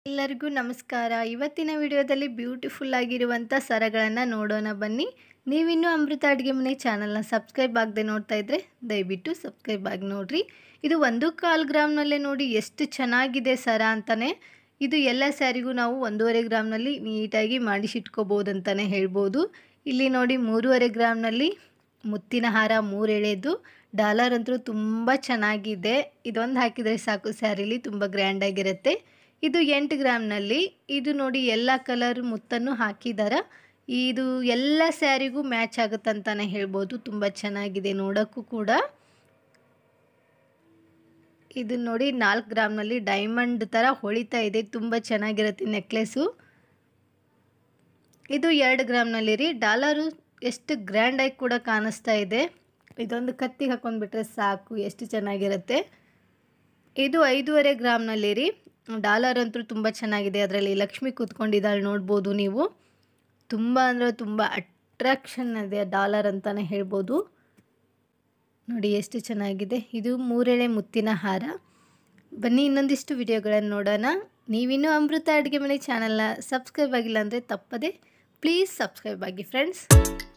ಎಲ್ಲರಿಗೂ ನಮಸ್ಕಾರ ಇವತ್ತಿನ ವಿಡಿಯೋದಲ್ಲಿ ಬ್ಯೂಟಿಫುಲ್ ಆಗಿರುವಂಥ ಸರಗಳನ್ನು ನೋಡೋಣ ಬನ್ನಿ ನೀವಿನ್ನೂ ಅಮೃತ ಅಡುಗೆ ಮನೆ ಚಾನಲ್ನ ಸಬ್ಸ್ಕ್ರೈಬ್ ಆಗದೆ ನೋಡ್ತಾ ಇದ್ದರೆ ದಯವಿಟ್ಟು ಸಬ್ಸ್ಕ್ರೈಬ್ ಆಗಿ ನೋಡಿರಿ ಇದು ಒಂದು ಕಾಲು ಗ್ರಾಮ್ನಲ್ಲೇ ನೋಡಿ ಎಷ್ಟು ಚೆನ್ನಾಗಿದೆ ಸರ ಅಂತಲೇ ಇದು ಎಲ್ಲ ಸ್ಯಾರಿಗೂ ನಾವು ಒಂದೂವರೆ ಗ್ರಾಮ್ನಲ್ಲಿ ನೀಟಾಗಿ ಮಾಡಿಸಿಟ್ಕೋಬೋದು ಅಂತಲೇ ಹೇಳ್ಬೋದು ಇಲ್ಲಿ ನೋಡಿ ಮೂರುವರೆ ಗ್ರಾಮ್ನಲ್ಲಿ ಮುತ್ತಿನ ಹಾರ ಮೂರು ಎಳೆದು ಡಾಲರ್ ಅಂತೂ ತುಂಬ ಚೆನ್ನಾಗಿದೆ ಇದೊಂದು ಹಾಕಿದರೆ ಸಾಕು ಸ್ಯಾರಿಲಿ ತುಂಬ ಗ್ರ್ಯಾಂಡಾಗಿರುತ್ತೆ ಇದು ಎಂಟು ಗ್ರಾಮ್ನಲ್ಲಿ ಇದು ನೋಡಿ ಎಲ್ಲ ಕಲರ್ ಮುತ್ತನ್ನು ಹಾಕಿದಾರ ಇದು ಎಲ್ಲ ಸ್ಯಾರಿಗೂ ಮ್ಯಾಚ್ ಆಗುತ್ತಂತಾನೆ ಹೇಳ್ಬೋದು ತುಂಬ ಚೆನ್ನಾಗಿದೆ ನೋಡೋಕ್ಕೂ ಕೂಡ ಇದು ನೋಡಿ ನಾಲ್ಕು ಗ್ರಾಮ್ನಲ್ಲಿ ಡೈಮಂಡ್ ಥರ ಹೊಳಿತಾ ಇದೆ ತುಂಬ ಚೆನ್ನಾಗಿರುತ್ತೆ ನೆಕ್ಲೆಸ್ಸು ಇದು ಎರಡು ಗ್ರಾಮ್ನಲ್ಲಿ ರೀ ಡಾಲರು ಎಷ್ಟು ಗ್ರ್ಯಾಂಡಾಗಿ ಕೂಡ ಕಾಣಿಸ್ತಾ ಇದೆ ಇದೊಂದು ಕತ್ತಿಗೆ ಹಾಕೊಂಡ್ಬಿಟ್ರೆ ಸಾಕು ಎಷ್ಟು ಚೆನ್ನಾಗಿರುತ್ತೆ ಇದು ಐದೂವರೆ ಗ್ರಾಮ್ನಲ್ಲಿ ರೀ ಡಾಲರ್ ಅಂತೂ ತುಂಬ ಚೆನ್ನಾಗಿದೆ ಅದರಲ್ಲಿ ಲಕ್ಷ್ಮಿ ಕೂತ್ಕೊಂಡಿದ್ದಾಳೆ ನೋಡ್ಬೋದು ನೀವು ತುಂಬ ಅಂದರೆ ತುಂಬ ಅಟ್ರಾಕ್ಷನ್ ಇದೆ ಡಾಲರ್ ಅಂತಲೇ ಹೇಳ್ಬೋದು ನೋಡಿ ಎಷ್ಟು ಚೆನ್ನಾಗಿದೆ ಇದು ಮೂರೆಳೆ ಮುತ್ತಿನ ಹಾರ ಬನ್ನಿ ಇನ್ನೊಂದಿಷ್ಟು ವಿಡಿಯೋಗಳನ್ನು ನೋಡೋಣ ನೀವಿನ್ನೂ ಅಮೃತ ಅಡುಗೆ ಮನೆ ಚಾನಲ್ನ ಸಬ್ಸ್ಕ್ರೈಬ್ ಆಗಿಲ್ಲ ಅಂದರೆ ತಪ್ಪದೆ ಪ್ಲೀಸ್ ಸಬ್ಸ್ಕ್ರೈಬ್ ಆಗಿ ಫ್ರೆಂಡ್ಸ್